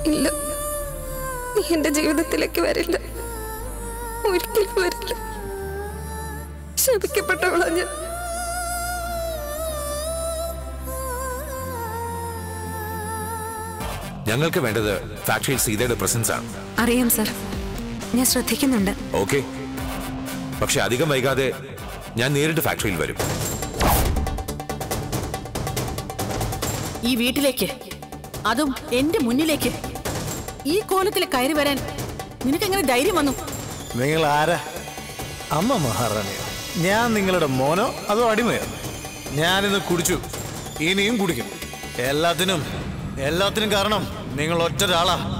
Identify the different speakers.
Speaker 1: ഇല്ല നീ എന്റെ ജീവിതത്തിലേക്ക് വരില്ല ഒരിക്കലും വരില്ല ശപിക്കപ്പെട്ടവളാ ഞാൻ
Speaker 2: ഞങ്ങൾക്ക് വേണ്ടത് ഫാക്ടറിയിൽ സീതയുടെ പ്രസൻസ് ആണ്
Speaker 3: അറിയാം സർ ഞാൻ ശ്രദ്ധിക്കുന്നുണ്ട്
Speaker 2: ഓക്കെ പക്ഷെ അധികം വൈകാതെ ഞാൻ നേരിട്ട് ഫാക്ടറിയിൽ വരും
Speaker 4: ഈ വീട്ടിലേക്ക് അതും എന്റെ മുന്നിലേക്ക് ഈ കോലത്തിൽ കയറി വരാൻ നിനക്കെങ്ങനെ ധൈര്യം വന്നു
Speaker 5: നിങ്ങൾ ആരാ അമ്മ മഹാറാണിയോ ഞാൻ നിങ്ങളുടെ മോനോ അതോ അടിമയോ ഞാനിന്ന് കുടിച്ചു ഇനിയും കുടിക്കും എല്ലാത്തിനും എല്ലാത്തിനും കാരണം നിങ്ങൾ ഒറ്റ ഒരാളാ